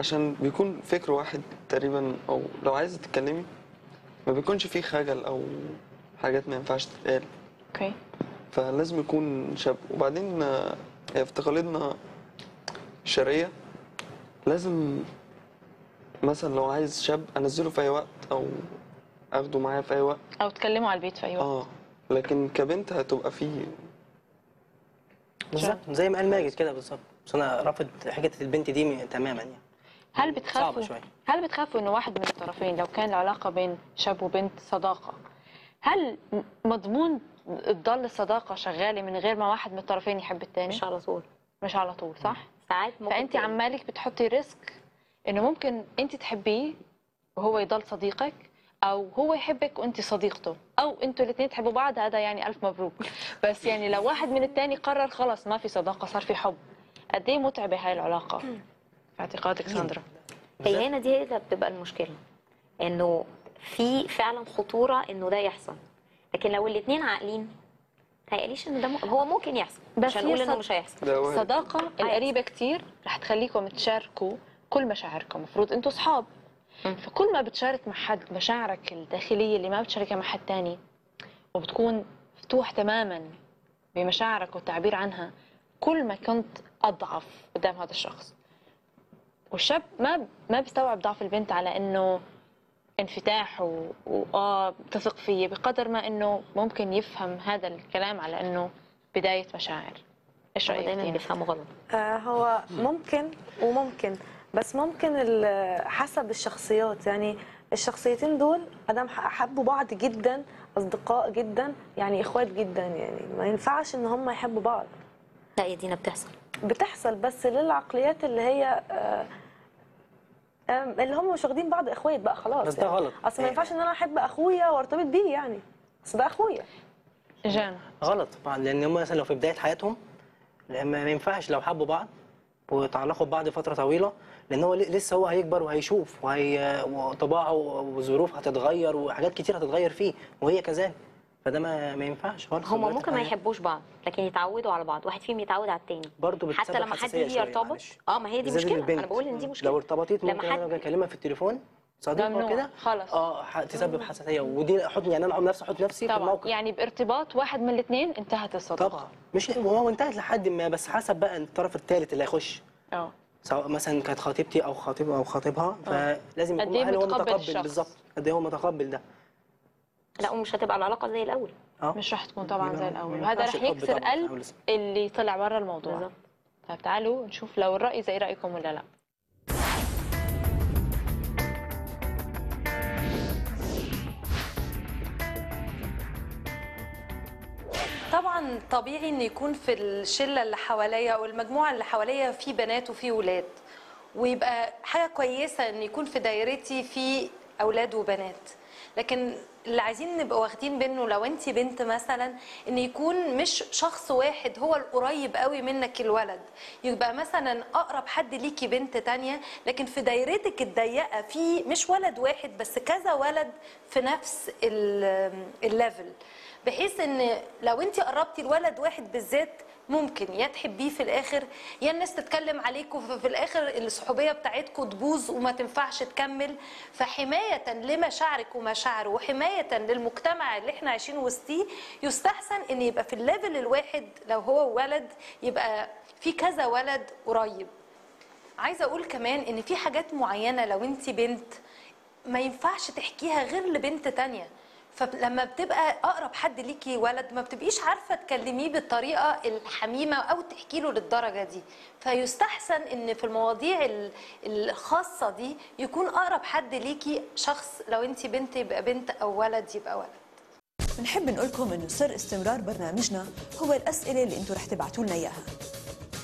عشان بيكون فكر واحد تقريبا او لو عايزه تتكلمي ما بيكونش فيه خجل او حاجات ما ينفعش تتقال اوكي فلازم يكون شاب وبعدين آه، هي في تقاليدنا الشرقية لازم مثلا لو عايز شاب انزله في اي وقت او اخده معايا في اي وقت او تكلموا على البيت في اي وقت اه لكن كبنت هتبقى فيه بالظبط زي ما قال ماجد كده بالظبط بس انا رافض حته البنت دي م- تماما يعني هل بتخافوا صعبة شوية. هل بتخافوا انه واحد من الطرفين لو كان العلاقه بين شاب وبنت صداقه هل م- مضمون تضل الصداقه شغاله من غير ما واحد من الطرفين يحب الثاني مش على طول مش على طول صح ساعات ممكن فانت تلاقي- عمالك بتحطي ريسك انه ممكن انت تحبيه وهو يضل صديقك او هو يحبك وانت صديقته او انتوا الاثنين تحبوا بعض هذا يعني الف مبروك بس يعني لو واحد من الثاني قرر خلص ما في صداقه صار في حب قد ايه متعبه هاي العلاقه في اعتقادك ساندرا هي هنا دي هي اللي بتبقى المشكله انه في فعلا خطوره انه ده يحصل لكن لو الاثنين عاقلين تهيأليش ان ده م... هو ممكن يحصل بس مش هنقول هي انه صد- مش هيحصل ده وارد. الصداقه القريبه كتير رح تخليكم تشاركوا كل مشاعركم المفروض انتوا اصحاب مم. فكل ما بتشارك مع حد مشاعرك الداخليه اللي ما بتشاركها مع حد تاني وبتكون مفتوح تماما بمشاعرك والتعبير عنها كل ما كنت اضعف قدام هذا الشخص والشاب ما ما بيستوعب ضعف البنت على انه انفتاح و... واه بتثق فيه بقدر ما انه ممكن يفهم هذا الكلام على انه بدايه مشاعر ايش هو رايك دايما دينا؟ بيفهموا غلط آه، هو ممكن وممكن بس ممكن ال- حسب الشخصيات يعني الشخصيتين دول ادام حبوا بعض جدا اصدقاء جدا يعني اخوات جدا يعني ما ينفعش ان هم يحبوا بعض لا يا دينا بتحصل بتحصل بس للعقليات اللي هي آه، آم، اللي هم مش واخدين بعض اخوات بقى خلاص بس ده يعني. غلط. اصل ما ينفعش ان انا احب اخويا وارتبط بيه يعني اصل ده اخويا جانا غلط طبعا لان هم مثلا لو في بدايه حياتهم لما ما ينفعش لو حبوا بعض وتعلقوا ببعض فتره طويله لان هو ل- لسه هو هيكبر وهيشوف وهي وطباعه وظروف هتتغير وحاجات كتير هتتغير فيه وهي كذلك فده ما, ما ينفعش خالص في هما بداية ممكن ما الحياة. يحبوش بعض لكن يتعودوا على بعض واحد فيهم يتعود على التاني برضه حتى بتسبب لما حد حساسية يجي شوية، يرتبط معلش. اه ما هي دي بالذات مشكله للبنت. انا بقول ان دي مشكله لو ارتبطت لما ممكن حد- انا باجي اكلمها في التليفون صديقه ممنوع، كده خلص. اه ح- تسبب حساسيه ودي احط يعني انا نفسي احط نفسي في طبعا الموقف يعني بارتباط واحد من الاثنين انتهت الصداقه طبعا مش وهو انتهت لحد ما بس حسب بقى الطرف الثالث اللي هيخش اه سواء مثلا كانت خطيبتي او خطيب او خطيبها فلازم قد يكون إيه هل هو متقبل متقبل الشخص. بالظبط قد ايه هو متقبل ده لا ومش هتبقى العلاقه زي الاول اه مش رح تكون طبعا يبقى زي ما الاول ينفعش وهذا رح الحب يكسر طبعاً قلب أول- اللي طلع برا الموضوع بالظبط. طيب تعالوا نشوف لو الراي زي رايكم ولا لا طبعا طبيعي ان يكون في الشله اللي حواليا او المجموعه اللي حواليا في بنات وفي ولاد ويبقى حاجه كويسه ان يكون في دايرتي في اولاد وبنات لكن اللي عايزين نبقى واخدين منه لو انت بنت مثلا ان يكون مش شخص واحد هو القريب قوي منك الولد يبقى مثلا اقرب حد ليكي بنت تانية لكن في دايرتك الضيقه في مش ولد واحد بس كذا ولد في نفس ال- الليفل بحيث ان لو انت قربتي لولد واحد بالذات ممكن يا تحبيه في الاخر يا الناس تتكلم عليكم ففي الاخر الصحوبيه بتاعتكم تبوظ وما تنفعش تكمل فحمايه لمشاعرك ومشاعره وحمايه للمجتمع اللي احنا عايشين وسطيه يستحسن ان يبقى في الليفل الواحد لو هو ولد يبقى في كذا ولد قريب عايزه اقول كمان ان في حاجات معينه لو انت بنت ما ينفعش تحكيها غير لبنت تانية فلما بتبقى اقرب حد ليكي ولد ما بتبقيش عارفه تكلميه بالطريقه الحميمه او تحكي له للدرجه دي فيستحسن ان في المواضيع ال- الخاصه دي يكون اقرب حد ليكي شخص لو انت بنت يبقى بنت او ولد يبقى ولد بنحب نقول لكم انه سر استمرار برنامجنا هو الاسئله اللي انتم رح تبعتوا لنا اياها